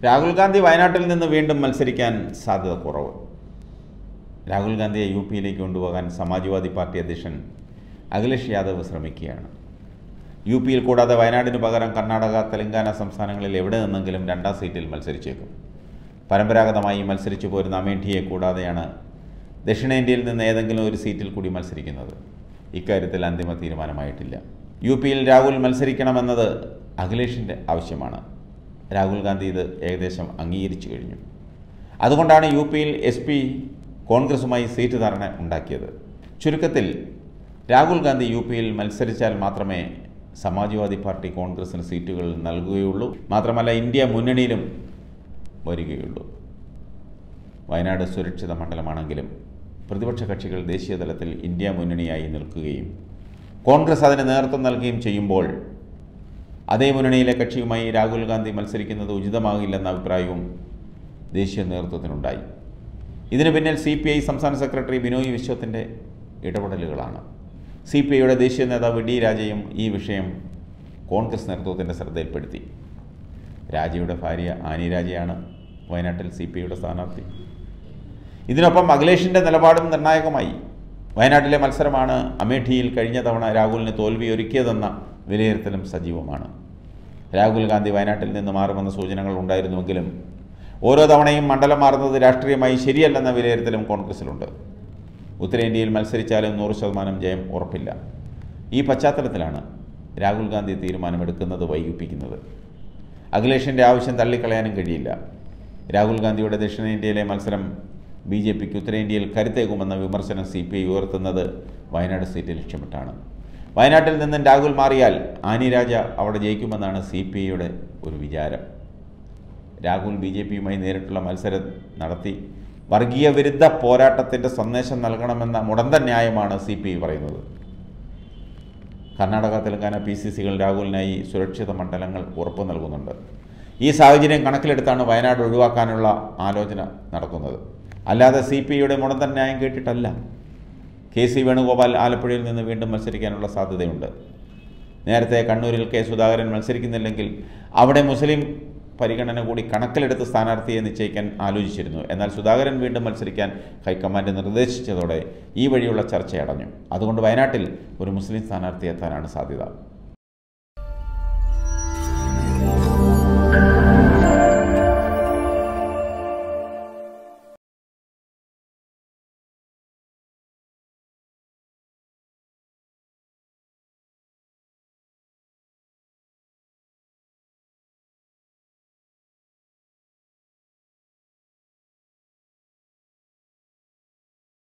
രാഹുൽ ഗാന്ധി വയനാട്ടിൽ നിന്ന് വീണ്ടും മത്സരിക്കാൻ സാധ്യത കുറവ് രാഹുൽ ഗാന്ധിയെ യു പിയിലേക്ക് കൊണ്ടുപോകാൻ സമാജ്വാദി പാർട്ടി അധ്യക്ഷൻ അഖിലേഷ് യാദവ് ശ്രമിക്കുകയാണ് യു പിയിൽ കൂടാതെ വയനാടിന് പകരം കർണാടക തെലങ്കാന സംസ്ഥാനങ്ങളിൽ എവിടെ നിന്നെങ്കിലും രണ്ടാം സീറ്റിൽ മത്സരിച്ചേക്കും പരമ്പരാഗതമായി മത്സരിച്ചു പോരുന്ന അമേഠിയെ കൂടാതെയാണ് ദക്ഷിണേന്ത്യയിൽ നിന്ന് ഏതെങ്കിലും ഒരു സീറ്റിൽ കൂടി മത്സരിക്കുന്നത് ഇക്കാര്യത്തിൽ അന്തിമ തീരുമാനമായിട്ടില്ല യു പിയിൽ രാഹുൽ മത്സരിക്കണമെന്നത് അഖിലേഷിൻ്റെ ആവശ്യമാണ് രാഹുൽ ഗാന്ധി ഇത് ഏകദേശം അംഗീകരിച്ചു കഴിഞ്ഞു അതുകൊണ്ടാണ് യു പിയിൽ എസ് പി കോൺഗ്രസുമായി സീറ്റ് ധാരണ ഉണ്ടാക്കിയത് ചുരുക്കത്തിൽ രാഹുൽ ഗാന്ധി യു പിയിൽ മത്സരിച്ചാൽ മാത്രമേ സമാജ്വാദി പാർട്ടി കോൺഗ്രസിന് സീറ്റുകൾ നൽകുകയുള്ളൂ മാത്രമല്ല ഇന്ത്യ മുന്നണിയിലും വരികയുള്ളൂ വയനാട് സുരക്ഷിത മണ്ഡലമാണെങ്കിലും പ്രതിപക്ഷ കക്ഷികൾ ദേശീയ തലത്തിൽ ഇന്ത്യ മുന്നണിയായി നിൽക്കുകയും കോൺഗ്രസ് അതിന് നേതൃത്വം നൽകുകയും ചെയ്യുമ്പോൾ അതേ മുന്നണിയിലെ കക്ഷിയുമായി രാഹുൽ ഗാന്ധി മത്സരിക്കുന്നത് ഉചിതമാകില്ലെന്ന അഭിപ്രായവും ദേശീയ നേതൃത്വത്തിനുണ്ടായി ഇതിന് പിന്നിൽ സി പി ഐ സംസ്ഥാന സെക്രട്ടറി ബിനോയ് വിശ്വത്തിൻ്റെ ഇടപെടലുകളാണ് സി പി ഐയുടെ ദേശീയ നേതാവ് ഡി രാജയും ഈ വിഷയം കോൺഗ്രസ് നേതൃത്വത്തിൻ്റെ ശ്രദ്ധയിൽപ്പെടുത്തി രാജയുടെ ഭാര്യ ആനി രാജയാണ് വയനാട്ടിൽ സി പി ഐയുടെ സ്ഥാനാർത്ഥി ഇതിനൊപ്പം അഖിലേഷിൻ്റെ നിലപാടും നിർണായകമായി വയനാട്ടിലെ മത്സരമാണ് അമേഠിയിൽ കഴിഞ്ഞ തവണ രാഹുലിന് തോൽവി ഒരുക്കിയതെന്ന വിലയിരുത്തലും സജീവമാണ് രാഹുൽ ഗാന്ധി വയനാട്ടിൽ നിന്ന് മാറുമെന്ന സൂചനകൾ ഉണ്ടായിരുന്നുവെങ്കിലും ഓരോ തവണയും മണ്ഡലം മാറുന്നത് രാഷ്ട്രീയമായി ശരിയല്ലെന്ന വിലയിരുത്തലും കോൺഗ്രസിലുണ്ട് ഉത്തരേന്ത്യയിൽ മത്സരിച്ചാലും നൂറ് ശതമാനം ജയം ഉറപ്പില്ല ഈ പശ്ചാത്തലത്തിലാണ് രാഹുൽ ഗാന്ധി തീരുമാനമെടുക്കുന്നത് വൈകിപ്പിക്കുന്നത് അഖിലേഷിൻ്റെ ആവശ്യം തള്ളിക്കളയാനും കഴിയില്ല രാഹുൽ ഗാന്ധിയുടെ ദക്ഷിണേന്ത്യയിലെ മത്സരം ബി ജെ പിക്ക് ഉത്തരേന്ത്യയിൽ കരുത്തേകുമെന്ന വിമർശനം സി പി ഐ ഉയർത്തുന്നത് വയനാട് സീറ്റ് ലക്ഷ്യമിട്ടാണ് വയനാട്ടിൽ നിന്നും രാഹുൽ മാറിയാൽ ആനി രാജ അവിടെ ജയിക്കുമെന്നാണ് സി പി ഐയുടെ ഒരു വിചാരം രാഹുൽ ബി ജെ പിയുമായി നേരിട്ടുള്ള മത്സരം നടത്തി വർഗീയ വിരുദ്ധ പോരാട്ടത്തിൻ്റെ സന്ദേശം നൽകണമെന്ന മുടന്തൻ ന്യായമാണ് സി പി ഐ പറയുന്നത് കർണാടക തെലങ്കാന പി സി സികൾ രാഹുലിനായി സുരക്ഷിത മണ്ഡലങ്ങൾ ഉറപ്പു നൽകുന്നുണ്ട് ഈ സാഹചര്യം കണക്കിലെടുത്താണ് വയനാട് ഒഴിവാക്കാനുള്ള ആലോചന നടക്കുന്നത് അല്ലാതെ സി പി ഐയുടെ മുടന്തൻ ന്യായം കേട്ടിട്ടല്ല കെ സി വേണുഗോപാൽ ആലപ്പുഴയിൽ നിന്ന് വീണ്ടും മത്സരിക്കാനുള്ള സാധ്യതയുണ്ട് നേരത്തെ കണ്ണൂരിൽ കെ സുധാകരൻ മത്സരിക്കുന്നില്ലെങ്കിൽ അവിടെ മുസ്ലിം പരിഗണന കൂടി കണക്കിലെടുത്ത് സ്ഥാനാർത്ഥിയെ നിശ്ചയിക്കാൻ ആലോചിച്ചിരുന്നു എന്നാൽ സുധാകരൻ വീണ്ടും മത്സരിക്കാൻ ഹൈക്കമാൻഡ് നിർദ്ദേശിച്ചതോടെ ഈ വഴിയുള്ള ചർച്ച അടഞ്ഞു അതുകൊണ്ട് വയനാട്ടിൽ ഒരു മുസ്ലിം സ്ഥാനാർത്ഥി എത്താനാണ് സാധ്യത